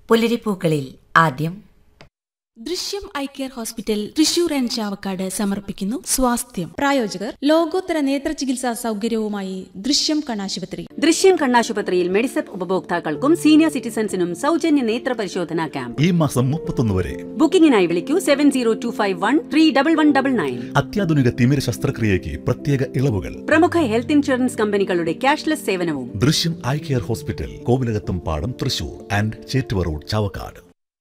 പുലരിപ്പൂക്കളിൽ ആദ്യം Drishyam eye care hospital Thrissur and Chavakkad സമർപ്പിക്കുന്നു സ്വാസ്ഥ്യം പ്രായോജകർ ലോകോത്തര നേത്ര ചികിത്സാ സൗകര്യവുമായി ദൃശ്യം കണ്ണാശുപത്രി ദൃശ്യം കണ്ണാശുപത്രിയിൽ മെഡിസെപ്പ് ഉപഭോക്താക്കൾക്കും സീനിയർ സിറ്റിസൺസിനും സൗജന്യ നേത്ര പരിശോധനാ ക്യാമ്പ് ഈ മാസം മുപ്പത്തൊന്ന് വരെ ബുക്കിംഗിനായി വിളിക്കൂ seven zero two five one three double one double nine അത്യാധുനിക തിമിര ശസ്ത്രക്രിയയ്ക്ക് പ്രത്യേക ഇളവുകൾ പ്രമുഖ ഹെൽത്ത് ഇൻഷുറൻസ് കമ്പനികളുടെ ക്യാഷ്ലെസ് സേവനവും ദൃശ്യം ഐ കെയർ ഹോസ്പിറ്റൽ കോവിലകത്തും പാടം തൃശൂർ ആൻഡ് ചേറ്റുവ റോഡ് ചാവക്കാട്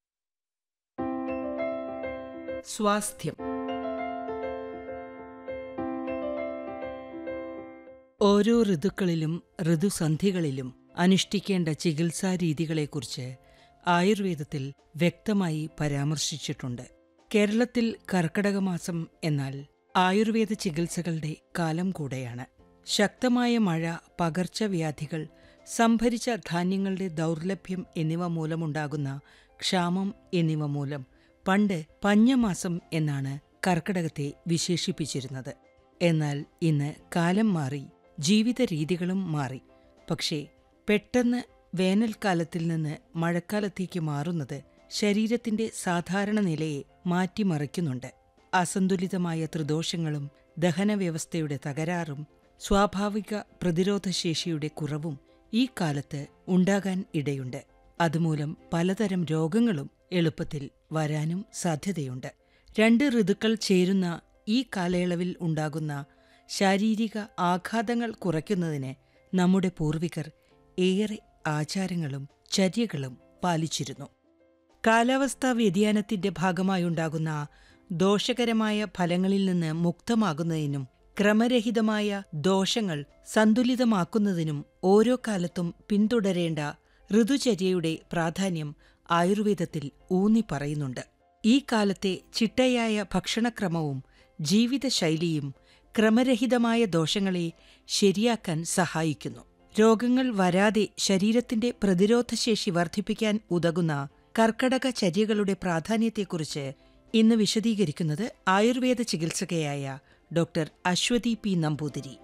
സ്വാസ്ഥ്യം ഓരോ ഋതുക്കളിലും ഋതുസന്ധികളിലും അനുഷ്ഠിക്കേണ്ട ചികിത്സാ രീതികളെക്കുറിച്ച് ആയുർവേദത്തിൽ വ്യക്തമായി പരാമർശിച്ചിട്ടുണ്ട് കേരളത്തിൽ കർക്കടക മാസം എന്നാൽ ആയുർവേദ ചികിത്സകളുടെ കാലം കൂടെയാണ് ശക്തമായ മഴ പകർച്ചവ്യാധികൾ സംഭരിച്ച ധാന്യങ്ങളുടെ ദൗർലഭ്യം എന്നിവ മൂലമുണ്ടാകുന്ന ക്ഷാമം എന്നിവ മൂലം പണ്ട് പഞ്ഞമാസം എന്നാണ് കർക്കടകത്തെ വിശേഷിപ്പിച്ചിരുന്നത് എന്നാൽ ഇന്ന് കാലം മാറി ജീവിത രീതികളും മാറി പക്ഷേ പെട്ടെന്ന് വേനൽക്കാലത്തിൽ നിന്ന് മഴക്കാലത്തേക്ക് മാറുന്നത് ശരീരത്തിന്റെ സാധാരണ നിലയെ മാറ്റിമറിക്കുന്നുണ്ട് അസന്തുലിതമായ ത്രിദോഷങ്ങളും ദഹനവ്യവസ്ഥയുടെ തകരാറും സ്വാഭാവിക പ്രതിരോധശേഷിയുടെ കുറവും ഈ കാലത്ത് ഉണ്ടാകാൻ ഇടയുണ്ട് അതുമൂലം പലതരം രോഗങ്ങളും എളുപ്പത്തിൽ വരാനും സാധ്യതയുണ്ട് രണ്ട് ഋതുക്കൾ ചേരുന്ന ഈ കാലയളവിൽ ഉണ്ടാകുന്ന ശാരീരിക ആഘാതങ്ങൾ കുറയ്ക്കുന്നതിന് നമ്മുടെ പൂർവികർ ഏറെ ആചാരങ്ങളും ചര്യകളും പാലിച്ചിരുന്നു കാലാവസ്ഥാ വ്യതിയാനത്തിന്റെ ഭാഗമായുണ്ടാകുന്ന ദോഷകരമായ ഫലങ്ങളിൽ നിന്ന് മുക്തമാകുന്നതിനും ക്രമരഹിതമായ ദോഷങ്ങൾ സന്തുലിതമാക്കുന്നതിനും ഓരോ കാലത്തും പിന്തുടരേണ്ട ഋതുചര്യയുടെ പ്രാധാന്യം ആയുർവേദത്തിൽ ഊന്നി പറയുന്നുണ്ട് ഈ കാലത്തെ ചിട്ടയായ ഭക്ഷണക്രമവും ജീവിതശൈലിയും ക്രമരഹിതമായ ദോഷങ്ങളെ ശരിയാക്കാൻ സഹായിക്കുന്നു രോഗങ്ങൾ വരാതെ ശരീരത്തിന്റെ പ്രതിരോധശേഷി വർദ്ധിപ്പിക്കാൻ ഉതകുന്ന കർക്കടക ചര്യകളുടെ പ്രാധാന്യത്തെക്കുറിച്ച് ഇന്ന് വിശദീകരിക്കുന്നത് ആയുർവേദ ചികിത്സകയായ ഡോക്ടർ അശ്വതി പി നമ്പൂതിരി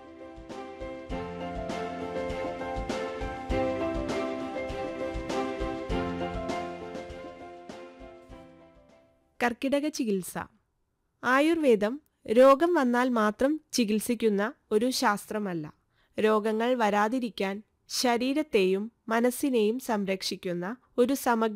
കർക്കിടക ചികിത്സ ആയുർവേദം രോഗം വന്നാൽ മാത്രം ചികിത്സിക്കുന്ന ഒരു ശാസ്ത്രമല്ല രോഗങ്ങൾ വരാതിരിക്കാൻ ശരീരത്തെയും മനസ്സിനെയും സംരക്ഷിക്കുന്ന ഒരു സമഗ്ര